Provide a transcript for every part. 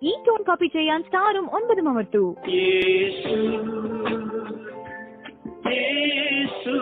ഈ tone copy ചെയ്യാൻ സ്റ്റാറും ഒൻപതും അമർത്തൂ യേശു യേശു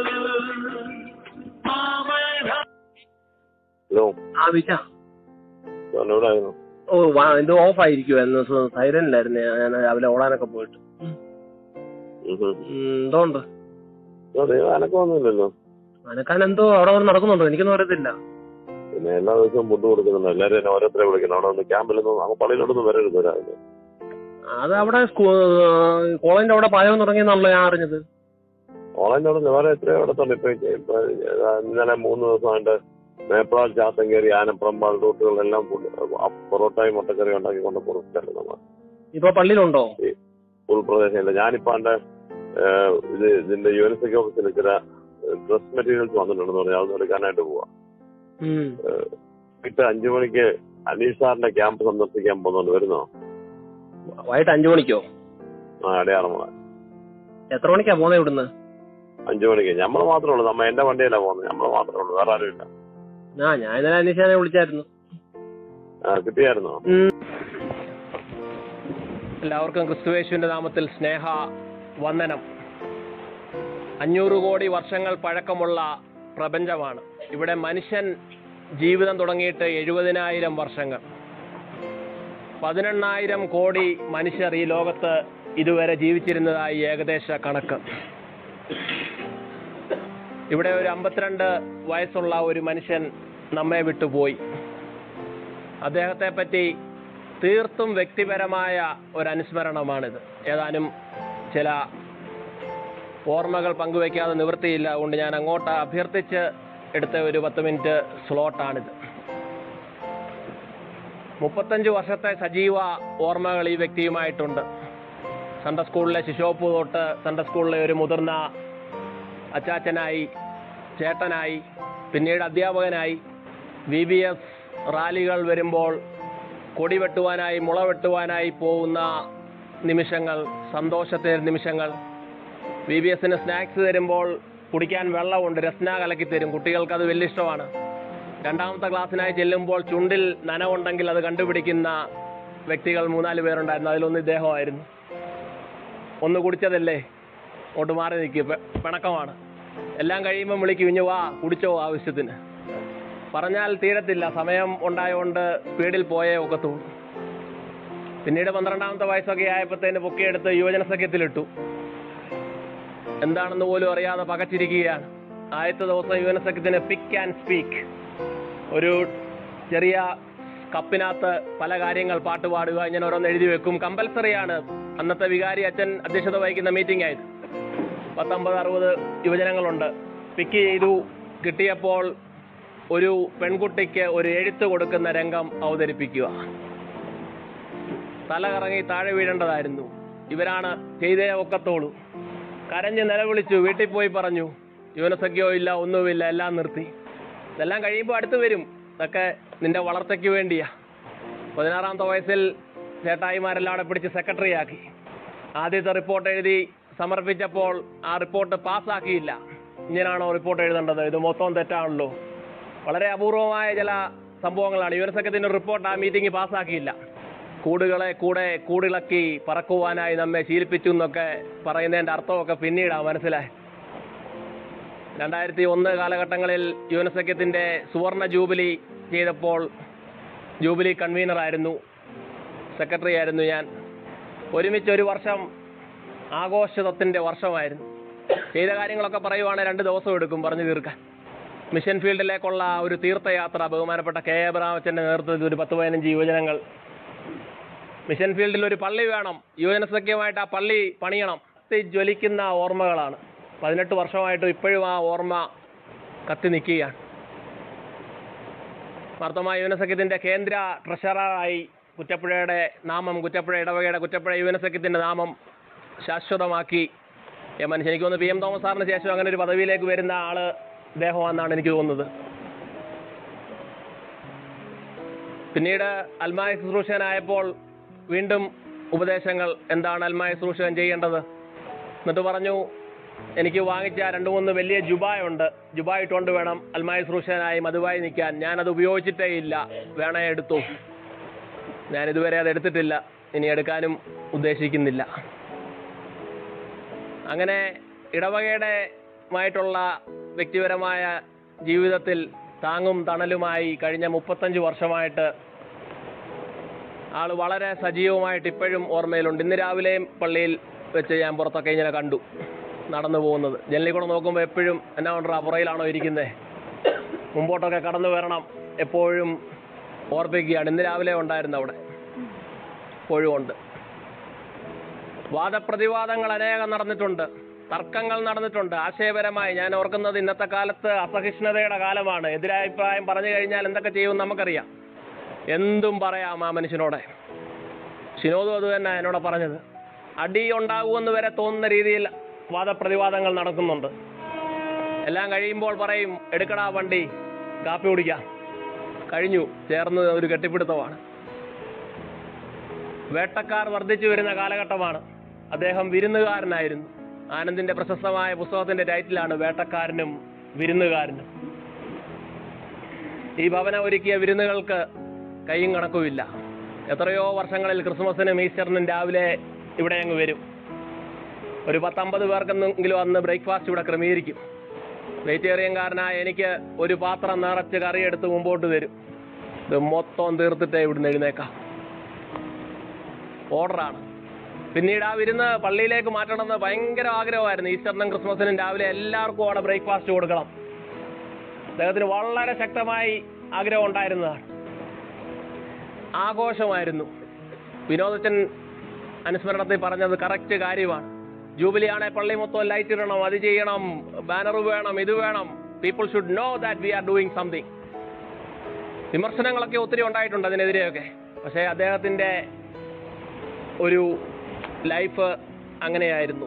അവനാ ഹലോ ആ വിശ എവിടെയായിരുന്നു ഓ വാ ഇത് ഓഫ് ആയിരിക്കുവായിരുന്നു സൈലന്റിലായിരുന്നു ഞാൻ രാവിലെ ഓടാനൊക്കെ പോയിട്ട് ഉം, എന്തോണ്ട് അനക്കൊന്നുമില്ലല്ലോ അനക്കാൻ എന്തോ അവിടെ വന്ന് നടക്കുന്നുണ്ടോ എനിക്കൊന്നും അറിയത്തില്ല പിന്നെ എല്ലാ ദിവസവും ഫുഡ് കൊടുക്കുന്നുണ്ട് എല്ലാവരും എന്നെ ഓരോരുത്തരെ വിളിക്കണം അവിടെ ഒന്ന് ക്യാമ്പിലൊന്നും അങ്ങ് പള്ളിയിലോട്ടൊന്നും വരരുത് രാവിലെ അത് അവിടെ കോളേജിന്റെ അവിടെ പാചകം തുടങ്ങിയെന്നാണല്ലോ ഞാൻ അറിഞ്ഞത് ഓൺലൈൻ അവിടെ വേറെ എത്രയോ ഇടത്തുണ്ട് ഇപ്പൊ ഇപ്പൊ ഇന്നലെ മൂന്ന് ദിവസമായിട്ട് മേപ്പാൾ ചാത്തങ്കേരി ആനപ്പുറമ്പാൽ റൂട്ടുകളിലെല്ലാം ഫുഡ് പൊറോട്ടയും മുട്ടക്കറിയും ഉണ്ടാക്കി കൊണ്ട് കൊടുത്തിട്ടുണ്ട് നമ്മൾ ഇപ്പൊ പള്ളിയിലുണ്ടോ ഉൾപ്രദേശമില്ല ഞാനിപ്പോ എന്റെ ഇത് ഇതിന്റെ യൂണിവേഴ്സിറ്റി ഓഫീസിൽ ചില ഡ്രസ് മെറ്റീരിയൽസ് വന്നിട്ടുണ്ടെന്ന് പറഞ്ഞാൽ അതൊന്നും എടുക്കാനായിട്ട് പോവാം ഉം. വൈകിട്ട് അഞ്ചു മണിക്ക് അനീഷ് സാറിന്റെ ക്യാമ്പ് സന്ദർശിക്കാൻ പോകുന്നുണ്ട് വരുന്നോ വൈകിട്ട് അഞ്ചു മണിക്കോ ആ അടയാറമുള എത്ര മണിക്കാ പോകുന്നത് ഇവിടുന്ന് അഞ്ചു മണിക്ക് നമ്മൾ മാത്രമേ ഉള്ളൂ നമ്മ എന്റെ വണ്ടിയിലാ പോകുന്നത് നമ്മൾ മാത്രമേ ഉള്ളൂ വേറെ ആരും ഇല്ല ആ ഞാൻ ഇന്നലെ അന്വേഷിച്ചാനെ വിളിച്ചായിരുന്നു ആ, കിട്ടിയായിരുന്നോ എല്ലാവർക്കും ക്രിസ്തുവേശുവിന്റെ നാമത്തിൽ സ്നേഹ വന്ദനം അഞ്ഞൂറ് കോടി വർഷങ്ങൾ പഴക്കമുള്ള പ്രപഞ്ചമാണ് ഇവിടെ മനുഷ്യൻ ജീവിതം തുടങ്ങിയിട്ട് എഴുപതിനായിരം വർഷങ്ങൾ പതിനെണ്ണായിരം കോടി മനുഷ്യർ ഈ ലോകത്ത് ഇതുവരെ ജീവിച്ചിരുന്നതായി ഏകദേശ കണക്ക് ഇവിടെ ഒരു അമ്പത്തിരണ്ട് വയസ്സുള്ള ഒരു മനുഷ്യൻ നമ്മെ വിട്ടുപോയി അദ്ദേഹത്തെ പറ്റി തീർത്തും വ്യക്തിപരമായ ഒരു അനുസ്മരണമാണിത് ഏതാനും ചില ഓർമ്മകൾ പങ്കുവയ്ക്കാതെ നിവൃത്തിയില്ല അതുകൊണ്ട് ഞാൻ അങ്ങോട്ട് അഭ്യർത്ഥിച്ച് എടുത്ത ഒരു പത്ത് മിനിറ്റ് സ്ലോട്ടാണിത് മുപ്പത്തഞ്ച് വർഷത്തെ സജീവ ഓർമ്മകൾ ഈ വ്യക്തിയുമായിട്ടുണ്ട് സൺഡേ സ്കൂളിലെ ശിശോപ്പ് തൊട്ട് സൺഡേ സ്കൂളിലെ ഒരു മുതിർന്ന അച്ചാച്ചനായി ചേട്ടനായി പിന്നീട് അധ്യാപകനായി വി ബി എസ് റാലികൾ വരുമ്പോൾ കൊടി വെട്ടുവാനായി മുള വെട്ടുവാനായി പോകുന്ന നിമിഷങ്ങൾ സന്തോഷത്തെ നിമിഷങ്ങൾ വി ബി എസിന് സ്നാക്സ് തരുമ്പോൾ കുടിക്കാൻ വെള്ളമുണ്ട് രസ്ന കലക്കി തരും കുട്ടികൾക്ക് അത് വലിയ ഇഷ്ടമാണ് രണ്ടാമത്തെ ക്ലാസ്സിനായി ചെല്ലുമ്പോൾ ചുണ്ടിൽ നനവുണ്ടെങ്കിൽ അത് കണ്ടുപിടിക്കുന്ന വ്യക്തികൾ മൂന്നാല് പേരുണ്ടായിരുന്നു അതിലൊന്ന് ഇദ്ദേഹമായിരുന്നു ഒന്ന് കുടിച്ചതല്ലേ അങ്ങോട്ട് മാറി നിൽക്കുക പിണക്കമാണ് എല്ലാം കഴിയുമ്പോൾ വിളിക്കും ഇഞ്ഞു വാ കുടിച്ചോ ആവശ്യത്തിന് പറഞ്ഞാൽ തീരത്തില്ല സമയം ഉണ്ടായതുകൊണ്ട് സ്പീഡിൽ പോയേ ഒക്കത്തുള്ളൂ പിന്നീട് പന്ത്രണ്ടാമത്തെ വയസ്സൊക്കെ ആയപ്പോഴത്തേന് പൊക്കിയെടുത്ത് യുവജന സഖ്യത്തിലിട്ടു എന്താണെന്ന് പോലും അറിയാതെ പകച്ചിരിക്കുകയാണ് ആദ്യത്തെ ദിവസം യുവജന സഖ്യത്തിന് പിക്ക് ആൻഡ് സ്പീക്ക് ഒരു ചെറിയ കപ്പിനകത്ത് പല കാര്യങ്ങൾ പാട്ട് പാടുക ഇങ്ങനെ ഓരോന്ന് എഴുതി വെക്കും കമ്പൽസറിയാണ് അന്നത്തെ വികാരി അച്ഛൻ അധ്യക്ഷത വഹിക്കുന്ന മീറ്റിംഗ് ആയത് പത്തൊമ്പത് അറുപത് യുവജനങ്ങളുണ്ട് പിക്ക് ചെയ്തു കിട്ടിയപ്പോൾ ഒരു പെൺകുട്ടിക്ക് ഒരു എഴുത്ത് കൊടുക്കുന്ന രംഗം അവതരിപ്പിക്കുക തല കറങ്ങി താഴെ വീഴേണ്ടതായിരുന്നു ഇവരാണ് ചെയ്തേ ഒക്കത്തോളൂ കരഞ്ഞ് നിലവിളിച്ചു വീട്ടിൽ പോയി പറഞ്ഞു യുവനസഖ്യോ ഇല്ല ഒന്നുമില്ല എല്ലാം നിർത്തി ഇതെല്ലാം കഴിയുമ്പോൾ അടുത്ത് വരും ഇതൊക്കെ നിന്റെ വളർച്ചയ്ക്ക് വേണ്ടിയാ പതിനാറാമത്തെ വയസ്സിൽ ചേട്ടായിമാരെല്ലാം അവിടെ പിടിച്ച് സെക്രട്ടറി ആക്കി ആദ്യത്തെ റിപ്പോർട്ട് എഴുതി സമർപ്പിച്ചപ്പോൾ ആ റിപ്പോർട്ട് പാസ്സാക്കിയില്ല ഇങ്ങനെയാണോ റിപ്പോർട്ട് എഴുതേണ്ടത് ഇത് മൊത്തം തെറ്റാണല്ലോ വളരെ അപൂർവമായ ചില സംഭവങ്ങളാണ് യുവനസഖ്യത്തിന്റെ റിപ്പോർട്ട് ആ മീറ്റിംഗ് പാസ്സാക്കിയില്ല കൂടുകളെ കൂടെ കൂടിളക്കി പറക്കുവാനായി നമ്മെ ശീലിപ്പിച്ചു എന്നൊക്കെ പറയുന്നതിന്റെ അർത്ഥമൊക്കെ പിന്നീടാ മനസ്സിലായി രണ്ടായിരത്തി ഒന്ന് കാലഘട്ടങ്ങളിൽ യുവനസഖ്യത്തിന്റെ സുവർണ ജൂബിലി ചെയ്തപ്പോൾ ജൂബിലി കൺവീനർ ആയിരുന്നു സെക്രട്ടറി ആയിരുന്നു ഞാൻ ഒരുമിച്ച് ഒരു വർഷം ആഘോഷത്തിന്റെ വർഷമായിരുന്നു ചെയ്ത കാര്യങ്ങളൊക്കെ പറയുവാണെങ്കിൽ രണ്ട് ദിവസം എടുക്കും പറഞ്ഞു തീർക്കാൻ മിഷൻ ഫീൽഡിലേക്കുള്ള ഒരു തീർത്ഥയാത്ര ബഹുമാനപ്പെട്ട കെ എബ്രാമച്ചന്റെ നേതൃത്വത്തിൽ ഒരു പത്ത് പതിനഞ്ച് യുവജനങ്ങൾ മിഷൻ ഫീൽഡിൽ ഒരു പള്ളി വേണം യുവജന സഖ്യമായിട്ട് ആ പള്ളി പണിയണം കത്തി ജ്വലിക്കുന്ന ഓർമ്മകളാണ് പതിനെട്ട് വർഷമായിട്ടും ഇപ്പോഴും ആ ഓർമ്മ കത്തി നിൽക്കുകയാണ് മാർത്തമ യുവന സഖ്യത്തിന്റെ കേന്ദ്ര ട്രഷററായി കുറ്റപ്പുഴയുടെ നാമം കുറ്റപ്പുഴ ഇടവകയുടെ കുറ്റപ്പുഴ യുവന സഖ്യത്തിന്റെ നാമം ശാശ്വതമാക്കി ഈ മനുഷ്യൻ എനിക്ക് തോന്നുന്നു പി എം തോമസ് സാറിന് ശേഷം അങ്ങനെ ഒരു പദവിയിലേക്ക് വരുന്ന ആള് ഇദ്ദേഹമാണെന്നാണ് എനിക്ക് തോന്നുന്നത് പിന്നീട് അൽമായ ശുശ്രൂഷകനായപ്പോൾ വീണ്ടും ഉപദേശങ്ങൾ എന്താണ് അൽമായ ശുശ്രൂഷകൻ ചെയ്യേണ്ടത് എന്നിട്ട് പറഞ്ഞു എനിക്ക് വാങ്ങിച്ച രണ്ട് മൂന്ന് വലിയ ജുബായുണ്ട് ജുബായ് ഇട്ടുകൊണ്ട് വേണം അൽമായ ശുശ്രൂഷകനായി മധുവായി നിൽക്കാൻ ഞാനത് ഉപയോഗിച്ചിട്ടേ ഇല്ല വേണേ എടുത്തു ഞാൻ ഇതുവരെ അത് എടുത്തിട്ടില്ല ഇനി എടുക്കാനും ഉദ്ദേശിക്കുന്നില്ല അങ്ങനെ ഇടവകയുടെ മായിട്ടുള്ള വ്യക്തിപരമായ ജീവിതത്തിൽ താങ്ങും തണലുമായി കഴിഞ്ഞ മുപ്പത്തഞ്ച് വർഷമായിട്ട് ആള് വളരെ സജീവമായിട്ട് ഇപ്പോഴും ഓർമ്മയിലുണ്ട് ഇന്ന് രാവിലെയും പള്ളിയിൽ വെച്ച് ഞാൻ പുറത്തൊക്കെ ഇങ്ങനെ കണ്ടു നടന്നു പോകുന്നത് ജനലിൽ കൂടെ നോക്കുമ്പോൾ എപ്പോഴും എന്നാ കൊണ്ടാ പുറയിലാണോ ഇരിക്കുന്നത് മുമ്പോട്ടൊക്കെ കടന്നു വരണം എപ്പോഴും ഓർപ്പിക്കുകയാണ് ഇന്ന് രാവിലെ ഉണ്ടായിരുന്നു അവിടെ ഇപ്പോഴും ഉണ്ട് വാദപ്രതിവാദങ്ങൾ അനേകം നടന്നിട്ടുണ്ട് തർക്കങ്ങൾ നടന്നിട്ടുണ്ട് ആശയപരമായി ഞാൻ ഓർക്കുന്നത് ഇന്നത്തെ കാലത്ത് അസഹിഷ്ണുതയുടെ കാലമാണ് എതിരഭിപ്രായം പറഞ്ഞു കഴിഞ്ഞാൽ എന്തൊക്കെ ചെയ്യുമെന്ന് നമുക്കറിയാം എന്തും പറയാം ആ മനുഷ്യനോടെ ഷിനോദും അത് തന്നെ എന്നോട് പറഞ്ഞത് അടി ഉണ്ടാകുമെന്ന് വരെ തോന്നുന്ന രീതിയിൽ വാദപ്രതിവാദങ്ങൾ നടക്കുന്നുണ്ട് എല്ലാം കഴിയുമ്പോൾ പറയും എടുക്കടാ വണ്ടി കാപ്പി കുടിക്കാം കഴിഞ്ഞു ചേർന്ന് ഒരു കെട്ടിപ്പിടുത്തമാണ് വേട്ടക്കാർ വർദ്ധിച്ചു വരുന്ന കാലഘട്ടമാണ് അദ്ദേഹം വിരുന്നുകാരനായിരുന്നു ആനന്ദിന്റെ പ്രശസ്തമായ പുസ്തകത്തിന്റെ ടൈറ്റിലാണ് വേട്ടക്കാരനും വിരുന്നുകാരനും ഈ ഭവനം ഒരുക്കിയ വിരുന്നുകൾക്ക് കൈയും കണക്കുമില്ല എത്രയോ വർഷങ്ങളിൽ ക്രിസ്മസിനും ഈസ്റ്ററിനും രാവിലെ ഇവിടെ അങ്ങ് വരും ഒരു പത്തമ്പത് പേർക്കെന്നെങ്കിലും അന്ന് ബ്രേക്ക്ഫാസ്റ്റ് ഇവിടെ ക്രമീകരിക്കും വെജിറ്റേറിയൻകാരനായ എനിക്ക് ഒരു പാത്രം നിറച്ച് കറിയെടുത്ത് മുമ്പോട്ട് തരും ഇത് മൊത്തം തീർത്തിട്ടേ ഇവിടുന്ന് എഴുന്നേക്കാം ഓർഡറാണ് പിന്നീട് ആ വിരുന്ന് പള്ളിയിലേക്ക് മാറ്റണമെന്ന് ഭയങ്കര ആഗ്രഹമായിരുന്നു ഈസ്റ്ററിനും ക്രിസ്മസിനും രാവിലെ എല്ലാവർക്കും അവിടെ ബ്രേക്ക്ഫാസ്റ്റ് കൊടുക്കണം അദ്ദേഹത്തിന് വളരെ ശക്തമായി ആഗ്രഹം ഉണ്ടായിരുന്നതാണ് ആഘോഷമായിരുന്നു വിനോദച്ചൻ അനുസ്മരണത്തിൽ പറഞ്ഞത് കറക്റ്റ് കാര്യമാണ് ജൂബിലി ആണെ പള്ളി മൊത്തം ലൈറ്റ് ഇടണം അത് ചെയ്യണം ബാനർ വേണം ഇത് വേണം people should know that we are doing something വിമർശനങ്ങളൊക്കെ ഒത്തിരി ഉണ്ടായിട്ടുണ്ട് അതിനെതിരെയൊക്കെ പക്ഷേ അദ്ദേഹത്തിന്റെ ഒരു ലൈഫ് അങ്ങനെയായിരുന്നു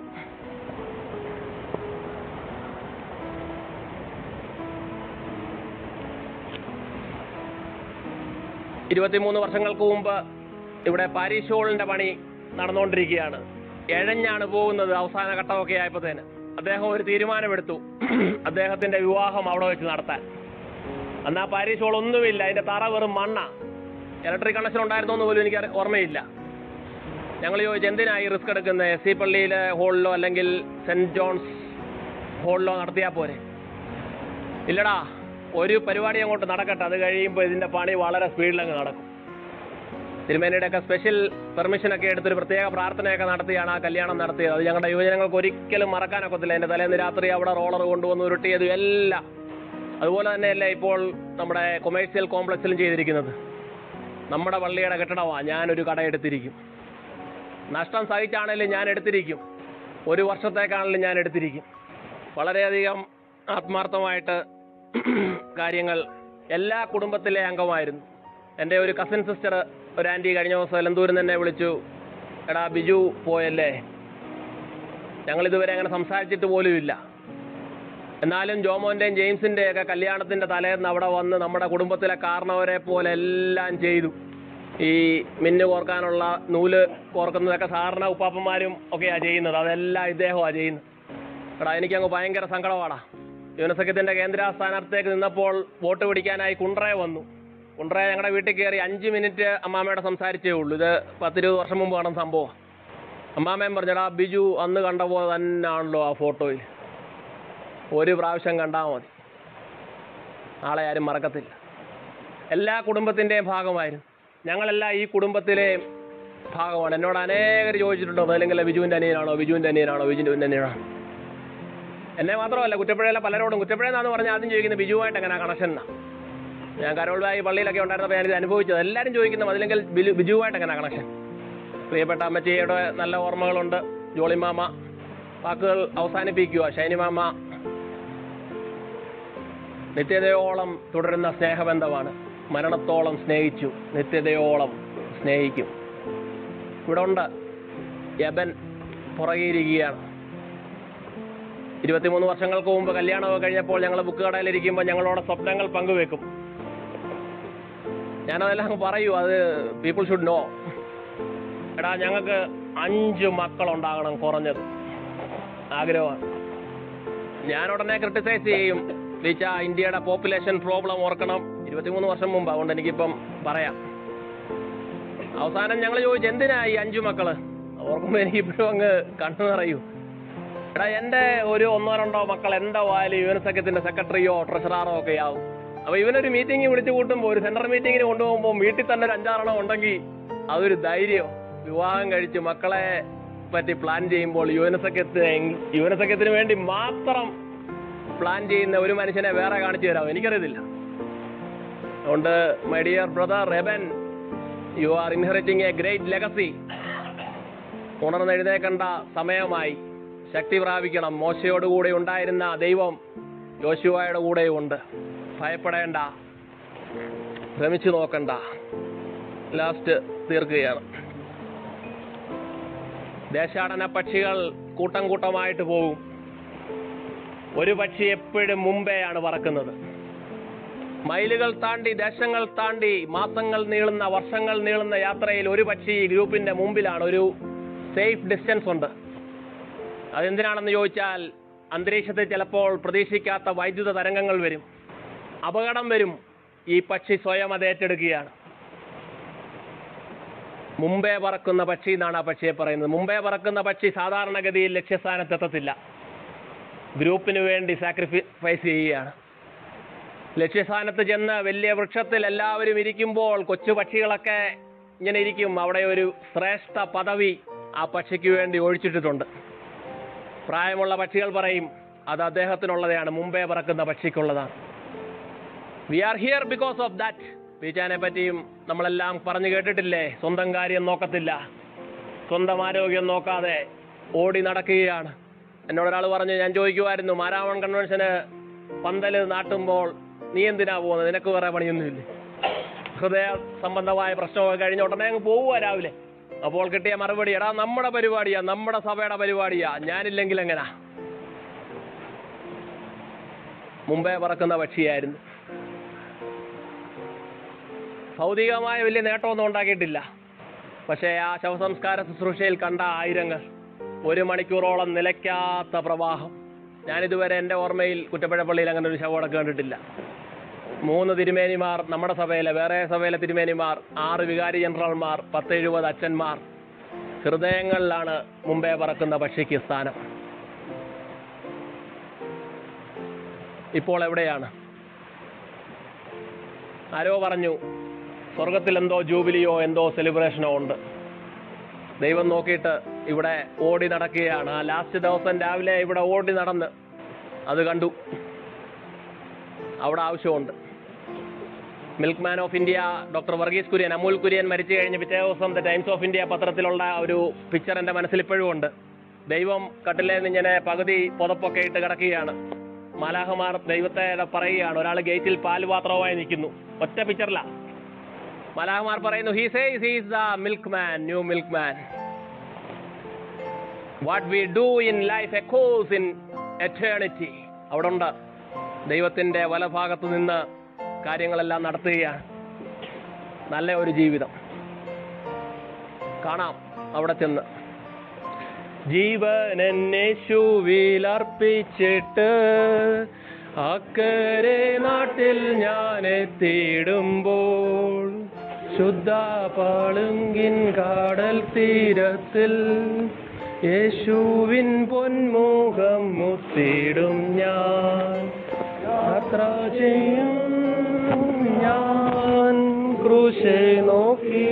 ഇരുപത്തിമൂന്ന് വർഷങ്ങൾക്ക് മുമ്പ് ഇവിടെ പാരീഷ് ഹോളിന്റെ പണി നടന്നുകൊണ്ടിരിക്കുകയാണ് എഴഞ്ഞാണ് പോകുന്നത് അവസാന ഘട്ടമൊക്കെ ആയപ്പോഴത്തേന് അദ്ദേഹം ഒരു തീരുമാനമെടുത്തു അദ്ദേഹത്തിന്റെ വിവാഹം അവിടെ വെച്ച് നടത്താൻ അന്ന് ആ പാരീഷ് ഹോൾ ഒന്നുമില്ല അതിന്റെ തറ വെറും മണ്ണ ഇലക്ട്രിക് കണക്ഷൻ ഉണ്ടായിരുന്നോ എന്ന് പോലും എനിക്ക് അറി- ഓർമ്മയില്ല ഞങ്ങൾ ചോദിച്ചു എന്തിനാ ഈ റിസ്ക് എടുക്കുന്നത് എസ് സി പള്ളിയിലെ ഹോളിലോ അല്ലെങ്കിൽ സെന്റ് ജോൺസ് ഹോളിലോ നടത്തിയാൽ പോരെ ഇല്ലടാ ഒരു പരിപാടി അങ്ങോട്ട് നടക്കട്ടെ അത് കഴിയുമ്പോൾ ഇതിന്റെ പണി വളരെ സ്പീഡിലങ്ങ് നടക്കും തിരുമേനിയുടെ ഒക്കെ സ്പെഷ്യൽ പെർമിഷൻ ഒക്കെ എടുത്തൊരു പ്രത്യേക പ്രാർത്ഥനയൊക്കെ നടത്തിയാണ് ആ കല്യാണം നടത്തിയത് അത് ഞങ്ങളുടെ യുവജനങ്ങൾക്ക് ഒരിക്കലും മറക്കാനൊക്കത്തില്ല എന്റെ തലേന്ന് രാത്രി അവിടെ റോളർ കൊണ്ടുവന്ന് ഉരുട്ടിയതും എല്ലാം അതുപോലെ തന്നെയല്ലേ ഇപ്പോൾ നമ്മുടെ കൊമേഴ്സ്യൽ കോംപ്ലക്സിലും ചെയ്തിരിക്കുന്നത് നമ്മുടെ പള്ളിയുടെ കെട്ടിടമാണ് ഞാനൊരു കട എടുത്തിരിക്കും നഷ്ടം സഹിച്ചാണെങ്കിലും ഞാൻ എടുത്തിരിക്കും ഒരു വർഷത്തേക്കാണെങ്കിലും ഞാൻ എടുത്തിരിക്കും വളരെയധികം ആത്മാർത്ഥമായിട്ട് കാര്യങ്ങൾ എല്ലാ കുടുംബത്തിലെ അംഗമായിരുന്നു എൻ്റെ ഒരു കസിൻ സിസ്റ്റർ ഒരു ആൻറ്റി കഴിഞ്ഞ ദിവസം എലന്തൂരിൽ തന്നെ വിളിച്ചു എടാ ബിജു പോയല്ലേ ഞങ്ങൾ ഇതുവരെ അങ്ങനെ സംസാരിച്ചിട്ട് പോലും ഇല്ല എന്നാലും ജോമോന്റെയും ജെയിംസിന്റെയും ഒക്കെ കല്യാണത്തിന്റെ തലേന്ന് അവിടെ വന്ന് നമ്മുടെ കുടുംബത്തിലെ കാരണവരെ പോലെ എല്ലാം ചെയ്തു ഈ മിന്നു കോർക്കാനുള്ള നൂല് കോർക്കുന്നതൊക്കെ സാധാരണ ഉപ്പാപ്പന്മാരും ഒക്കെയാ ചെയ്യുന്നത് അതെല്ലാം ഇദ്ദേഹമാ ചെയ്യുന്നത് എടാ എനിക്കങ്ങ് ഭയങ്കര സങ്കടമാടാ യുവനസഖ്യത്തിന്റെ കേന്ദ്ര സ്ഥാനാർത്ഥിയേക്ക് നിന്നപ്പോൾ വോട്ട് പിടിക്കാനായി കുണ്ട്രയെ വന്നു കുണ്ട്രയെ ഞങ്ങളുടെ വീട്ടിൽ കയറി അഞ്ച് മിനിറ്റ് അമ്മാമ്മയോട് സംസാരിച്ചേ ഉള്ളൂ ഇത് പത്തിരുപത് വർഷം മുമ്പ് നടന്ന സംഭവം അമ്മാമ്മയും പറഞ്ഞടാ ബിജു അന്ന് കണ്ട പോലെ തന്നെയാണല്ലോ ആ ഫോട്ടോയിൽ ഒരു പ്രാവശ്യം കണ്ടാൽ മതി ആളെ ആരും മറക്കത്തില്ല എല്ലാ കുടുംബത്തിൻ്റെയും ഭാഗമായിരുന്നു ഞങ്ങളെല്ലാം ഈ കുടുംബത്തിലെ ഭാഗമാണ് എന്നോട് അനേകർ ചോദിച്ചിട്ടുണ്ടോ അല്ലെങ്കിൽ ബിജുവിൻ്റെ അനിയനാണോ ബിജുവിൻ്റെ അനിയനാണോ ബിജുവിൻ്റെ അനിയനാണോ എന്നെ മാത്രമല്ല കുറ്റപ്പുഴയിലെ പലരോടും കുറ്റപ്പുഴയെന്നാന്ന് പറഞ്ഞാൽ ആദ്യം ചോദിക്കുന്നത് ബിജുവായിട്ട് എങ്ങനെ കണക്ഷൻ എന്നാ ഞാൻ കരോൾബായി പള്ളിയിലൊക്കെ ഉണ്ടായിരുന്നപ്പോൾ ഞാനിത് അനുഭവിച്ചത് എല്ലാവരും ചോദിക്കുന്നത് അതില്ലെങ്കിൽ ബിലു- ബിജുവായിട്ട് എങ്ങനെ കണക്ഷൻ പ്രിയപ്പെട്ട അമ്മച്ചിയുടെ നല്ല ഓർമ്മകളുണ്ട് ജോളിമാമ വാക്കുകൾ അവസാനിപ്പിക്കുക ഷൈനിമാമ നിത്യതയോളം തുടരുന്ന സ്നേഹബന്ധമാണ് മരണത്തോളം സ്നേഹിച്ചു നിത്യതയോളം സ്നേഹിക്കും ഇവിടെ ഉണ്ട് യബൻ പുറകെയിരിക്കുകയാണ് ഇരുപത്തിമൂന്ന് വർഷങ്ങൾക്ക് മുമ്പ് കല്യാണമൊക്കെ കഴിഞ്ഞപ്പോൾ ഞങ്ങൾ ബുക്ക് കടയിലിരിക്കുമ്പോൾ ഞങ്ങളോട് സ്വപ്നങ്ങൾ പങ്കുവെക്കും ഞാനതെല്ലാം അങ്ങ് പറയൂ അത് പീപ്പിൾ ഷുഡ് നോ എടാ ഞങ്ങൾക്ക് അഞ്ച് മക്കളുണ്ടാകണം കുറഞ്ഞത് ആഗ്രഹമാണ് ഞാൻ ഉടനെ ക്രിട്ടിസൈസ് ചെയ്യും ലീച്ച ഇന്ത്യയുടെ പോപ്പുലേഷൻ പ്രോബ്ലം ഓർക്കണം ഇരുപത്തിമൂന്ന് വർഷം മുമ്പ് അതുകൊണ്ട് എനിക്കിപ്പം പറയാം അവസാനം ഞങ്ങൾ ചോദിച്ചു എന്തിനാ ഈ അഞ്ചു മക്കള് ഓർക്കുമ്പോ എനിക്ക് ഇപ്പോഴും അങ്ങ് കണ്ണു നിറയൂ എടാ എന്റെ ഒരു ഒന്നോ രണ്ടോ മക്കൾ എന്റെ വാല് യുവൻ സഖ്യത്തിന്റെ സെക്രട്ടറിയോ ട്രഷറാറോ ഒക്കെ ആവും അപ്പൊ ഇവനൊരു മീറ്റിംഗ് വിളിച്ചു കൂട്ടുമ്പോ ഒരു സെൻട്രൽ മീറ്റിംഗിന് കൊണ്ടുപോകുമ്പോ വീട്ടിൽ തന്നെ ഒരു അഞ്ചാറെണ്ണം ഉണ്ടെങ്കിൽ അതൊരു ധൈര്യം വിവാഹം കഴിച്ച് മക്കളെ പറ്റി പ്ലാൻ ചെയ്യുമ്പോൾ യുവന സഖ്യത്തിന് യുവന സഖ്യത്തിന് വേണ്ടി മാത്രം പ്ലാൻ ചെയ്യുന്ന ഒരു മനുഷ്യനെ വേറെ കാണിച്ചു തരാമോ എനിക്കറിയത്തില്ല അതുകൊണ്ട് my dear brother Reban you are inheriting a great legacy ഉണർന്നെഴുന്നേക്കേണ്ട സമയമായി ശക്തി പ്രാപിക്കണം മോശയോടുകൂടെ ഉണ്ടായിരുന്ന ദൈവം യോശുവായുടെ കൂടെയുണ്ട് ഭയപ്പെടേണ്ട ശ്രമിച്ചു നോക്കണ്ട ലാസ്റ്റ് തീർക്കുകയാണ് ദേശാടന പക്ഷികൾ കൂട്ടം കൂട്ടമായിട്ട് പോകും ഒരു പക്ഷി എപ്പോഴും മുമ്പെയാണ് പറക്കുന്നത് മൈലുകൾ താണ്ടി ദേശങ്ങൾ താണ്ടി മാസങ്ങൾ നീളുന്ന വർഷങ്ങൾ നീളുന്ന യാത്രയിൽ ഒരു പക്ഷി ഗ്രൂപ്പിന്റെ മുമ്പിലാണ് ഒരു സേഫ് ഡിസ്റ്റൻസ് ഉണ്ട് അതെന്തിനാണെന്ന് ചോദിച്ചാൽ അന്തരീക്ഷത്തിൽ ചിലപ്പോൾ പ്രതീക്ഷിക്കാത്ത വൈദ്യുത തരംഗങ്ങൾ വരും അപകടം വരും ഈ പക്ഷി സ്വയം അത് ഏറ്റെടുക്കുകയാണ് മുമ്പേ പറക്കുന്ന പക്ഷി എന്നാണ് ആ പക്ഷിയെ പറയുന്നത് മുമ്പേ പറക്കുന്ന പക്ഷി സാധാരണഗതിയിൽ ലക്ഷ്യസ്ഥാനത്തെത്തത്തില്ല ഗ്രൂപ്പിന് വേണ്ടി സാക്രിഫൈസ് ചെയ്യുകയാണ് ലക്ഷ്യസ്ഥാനത്ത് ചെന്ന് വലിയ വൃക്ഷത്തിൽ എല്ലാവരും ഇരിക്കുമ്പോൾ കൊച്ചു പക്ഷികളൊക്കെ ഇങ്ങനെ ഇരിക്കും അവിടെ ഒരു ശ്രേഷ്ഠ പദവി ആ പക്ഷിക്ക് വേണ്ടി ഒഴിച്ചിട്ടിട്ടുണ്ട് പ്രായമുള്ള പക്ഷികൾ പറയും അത് അദ്ദേഹത്തിനുള്ളതാണ് മുമ്പേ പറക്കുന്ന പക്ഷിക്കുള്ളതാണ് we are here because of that പീച്ചാനെ പറ്റിയും നമ്മളെല്ലാം പറഞ്ഞു കേട്ടിട്ടില്ലേ സ്വന്തം കാര്യം നോക്കത്തില്ല സ്വന്തം ആരോഗ്യം നോക്കാതെ ഓടി നടക്കുകയാണ് എന്നോട് ഒരാൾ പറഞ്ഞു ഞാൻ ചോദിക്കുമായിരുന്നു മാരാവൺ കൺവെൻഷന് പന്തല് നാട്ടുമ്പോൾ നീ എന്തിനാ പോകുന്നത് നിനക്ക് വേറെ പണിയൊന്നുമില്ലേ ഹൃദയ സംബന്ധമായ പ്രശ്നമൊക്കെ കഴിഞ്ഞ ഉടനെ അങ്ങ് പോവുക രാവിലെ അപ്പോൾ കിട്ടിയ മറുപടി എടാ നമ്മുടെ പരിപാടിയാ നമ്മുടെ സഭയുടെ പരിപാടിയാ ഞാനില്ലെങ്കിൽ എങ്ങനാ മുമ്പേ പറക്കുന്ന പക്ഷിയായിരുന്നു ഭൗതികമായ വലിയ നേട്ടമൊന്നും ഉണ്ടാക്കിയിട്ടില്ല പക്ഷേ ആ ശവസംസ്കാര ശുശ്രൂഷയിൽ കണ്ട ആയിരങ്ങൾ ഒരു മണിക്കൂറോളം നിലയ്ക്കാത്ത പ്രവാഹം ഞാനിതുവരെ എൻ്റെ ഓർമ്മയിൽ കുറ്റപ്പുഴ പള്ളിയിൽ അങ്ങനെ ഒരു ശവമടക്കം കണ്ടിട്ടില്ല മൂന്ന് തിരുമേനിമാർ നമ്മുടെ സഭയിലെ വേറെ സഭയിലെ തിരുമേനിമാർ ആറ് വികാരി ജനറൽമാർ പത്ത് എഴുപത് അച്ഛന്മാർ ഹൃദയങ്ങളിലാണ് മുമ്പേ പറക്കുന്ന പക്ഷിക്ക് സ്ഥാനം ഇപ്പോൾ എവിടെയാണ് ആരോ പറഞ്ഞു സ്വർഗത്തിൽ എന്തോ ജൂബിലിയോ എന്തോ സെലിബ്രേഷനോ ഉണ്ട് ദൈവം നോക്കിയിട്ട് ഇവിടെ ഓടി നടക്കുകയാണ് ആ ലാസ്റ്റ് ദിവസം രാവിലെ ഇവിടെ ഓടി നടന്ന് അത് കണ്ടു അവിടെ ആവശ്യമുണ്ട് milk man of India doctor Varghese Kurien Amul Kurien മരിച്ചു കഴിഞ്ഞ് പിറ്റേ ദിവസം ദ ടൈംസ് ഓഫ് ഇന്ത്യ പത്രത്തിലുള്ള ഒരു പിക്ചർ എൻ്റെ മനസ്സിൽ ഇപ്പോഴും ഉണ്ട് ദൈവം കട്ടിലേ നിന്ന് ഇങ്ങനെ പകുതി പുതപ്പൊക്കെ ഇട്ട് കിടക്കുകയാണ് മാലാഹമാർ ദൈവത്തെ പറയുകയാണ് ഒരാൾ ഗേറ്റിൽ പാൽപാത്രവുമായി നിൽക്കുന്നു ഒറ്റ പിക്ചറില മാലാഹമാർ പറയുന്നു he says he's the milk man new milk man what we do in life echoes in eternity അവിടെ ഉണ്ട് ദൈവത്തിന്റെ വലഭാഗത്ത് നിന്ന് കാര്യങ്ങളെല്ലാം നടത്തുകയാണ് നല്ല ഒരു ജീവിതം കാണാം അവിടെ ചെന്ന് ജീവനെന്നേശുവിലർപ്പിച്ചിട്ട് അക്കരെ നാട്ടിൽ ഞാൻ എത്തിയിടുമ്പോൾ ശുദ്ധ പാളുങ്കിൻ കാടൽ തീരത്തിൽ യേശുവിൻ പൊന്മുഖം മുത്തിടും ഞാൻ യാത്ര ചെയ്യും ഞാൻ ക്രൂശെ നോക്കി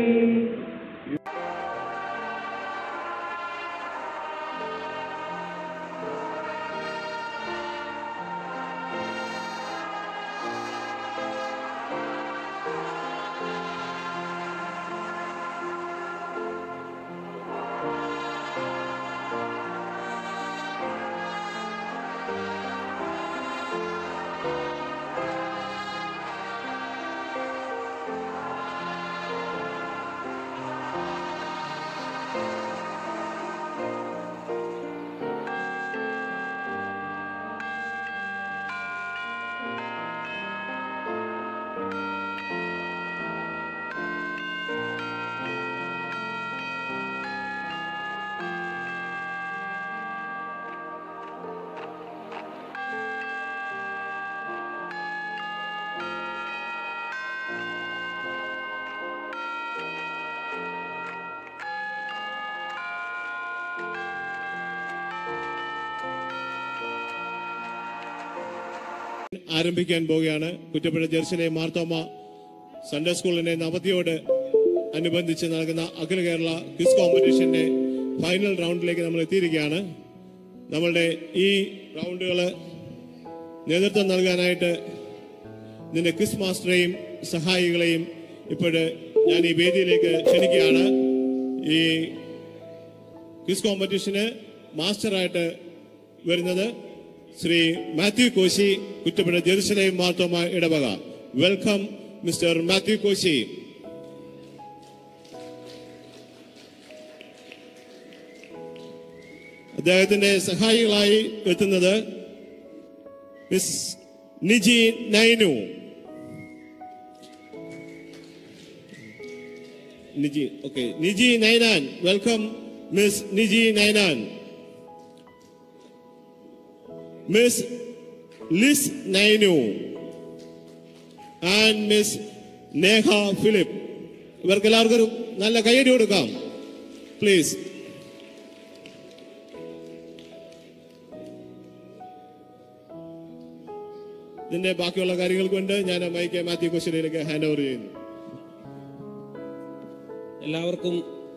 ആരംഭിക്കാൻ പോവുകയാണ് കുറ്റപ്പുഴ ജെറുസലേം മാർത്തോമ സൺഡേ സ്കൂളിന്റെ നവതിയോട് അനുബന്ധിച്ച് നൽകുന്ന അഖില കേരള ക്വിസ് കോമ്പറ്റീഷന്റെ ഫൈനൽ റൗണ്ടിലേക്ക് നമ്മൾ എത്തിയിരിക്കുകയാണ് നമ്മളുടെ ഈ റൗണ്ടുകൾ നേതൃത്വം നൽകാനായിട്ട് ഇതിന്റെ ക്വിസ് മാസ്റ്ററെയും സഹായികളെയും ഇപ്പോഴ് ഞാൻ ഈ വേദിയിലേക്ക് ക്ഷണിക്കുകയാണ് ഈ ക്വിസ് കോമ്പറ്റീഷന് മാസ്റ്ററായിട്ട് വരുന്നത് ശ്രീ മാത്യു കോശി കുറ്റപ്പുഴ ജെറുസലേം മാർത്തോമ ഇടവക വെൽക്കം മിസ്റ്റർ മാത്യു കോശി അദ്ദേഹത്തിന്റെ സഹായികളായി എത്തുന്നത് miss Niji Nainu Niji okay Niji Ninan welcome miss Niji Ninan miss Liz Nainu and miss Neha Philip ഇവർക്ക് എല്ലാവർക്കും ഒരു നല്ല കൈയടി കൊടുക്കാം പ്ലീസ് ഇതിന്റെ ബാക്കിയുള്ള കാര്യങ്ങൾക്ക് വേണ്ടി ഞാൻ മൈക്ക് മാത്യു കൊശ്ശേരിയിലേക്ക് ഹാൻഡ് ഓവർ ചെയ്യുന്നു എല്ലാവർക്കും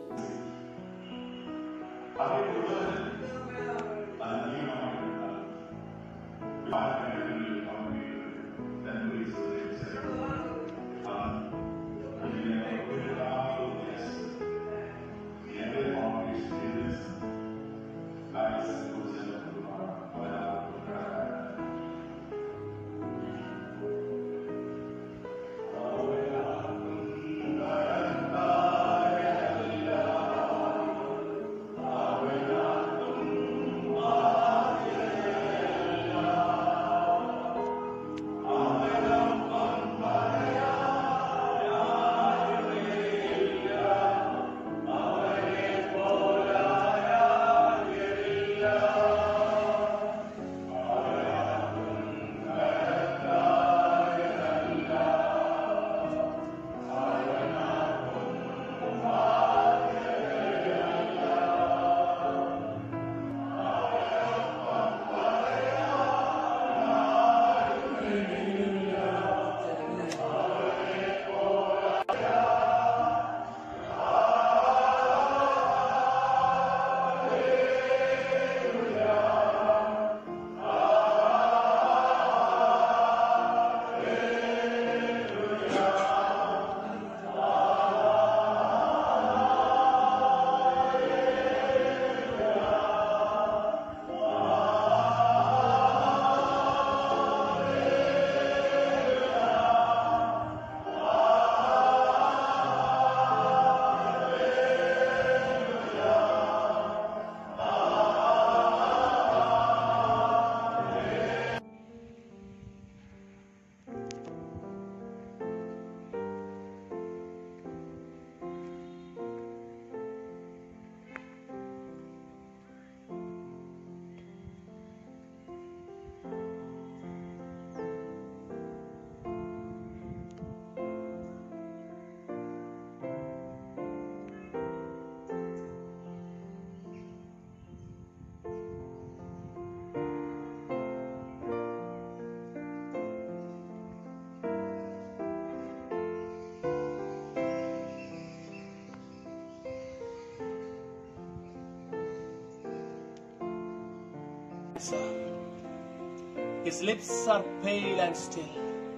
His lips are pale and still.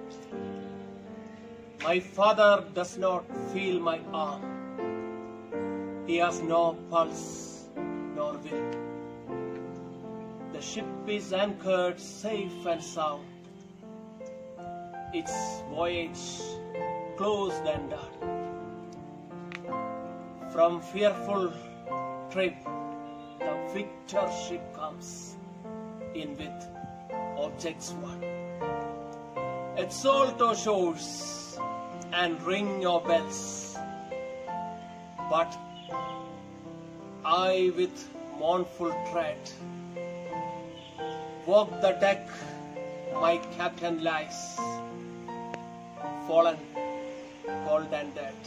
My father does not feel my arm. He has no pulse nor will. The ship is anchored safe and sound. Its voyage closed and done. From fearful trip, the victor ship comes in with objects won. Exalt our shores and ring your bells. But I, with mournful tread, walk the deck, my captain lies, fallen, cold and dead.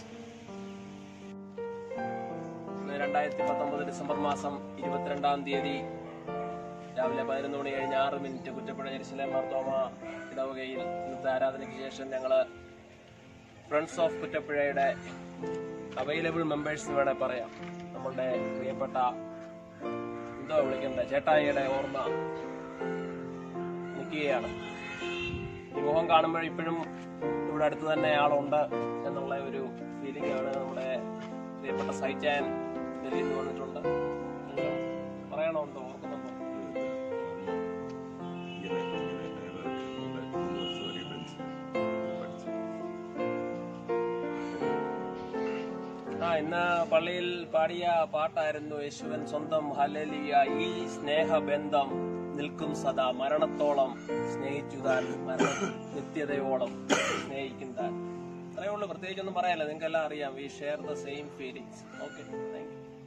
ഇന്ന് രണ്ടായിരത്തി പത്തൊമ്പത് December മാസം ഇരുപത്തിരണ്ടാം തീയതി രാവിലെ പതിനൊന്ന് മണി കഴിഞ്ഞ് ആറ് മിനിറ്റ് കുറ്റപ്പുഴ ജെറുസലേം മാർത്തോമ ഇടവകയിൽ ഇന്നത്തെ ആരാധനയ്ക്ക് ശേഷം ഞങ്ങള് ഫ്രണ്ട്സ് ഓഫ് കുറ്റപ്പുഴയുടെ അവൈലബിൾ മെമ്പേഴ്സ് എന്ന് വേണേൽ പറയാം നമ്മളുടെ പ്രിയപ്പെട്ട എന്തോ വിളിക്കണ്ടേ ചേട്ടായിയുടെ ഓർമ്മ നിൽക്കുകയാണ് ഈ മുഖം കാണുമ്പോൾ ഇപ്പോഴും ഇവിടെ അടുത്ത് തന്നെ ആളുണ്ട് എന്നുള്ള ഒരു ഫീലിംഗ് ആണ് നമ്മുടെ പ്രിയപ്പെട്ട സൈറ്റാൻ ഡൽഹിയിൽ നിന്ന് വന്നിട്ടുണ്ട് എന്തെങ്കിലും പറയണമെന്തോ ഓർക്കുന്നുണ്ടോ ആ ഇന്ന് പള്ളിയിൽ പാടിയ പാട്ടായിരുന്നു യേശുവൻ സ്വന്തം ഹലലിയ ഈ സ്നേഹബന്ധം നിൽക്കും സദാ മരണത്തോളം സ്നേഹിച്ചു താൻ മരണ നിത്യതയോളം സ്നേഹിക്കും താൻ അത്രയേ ഉള്ളൂ പ്രത്യേകിച്ചൊന്നും പറയാനില്ല നിങ്ങൾക്ക് എല്ലാം അറിയാം we share the same feelings okay thank U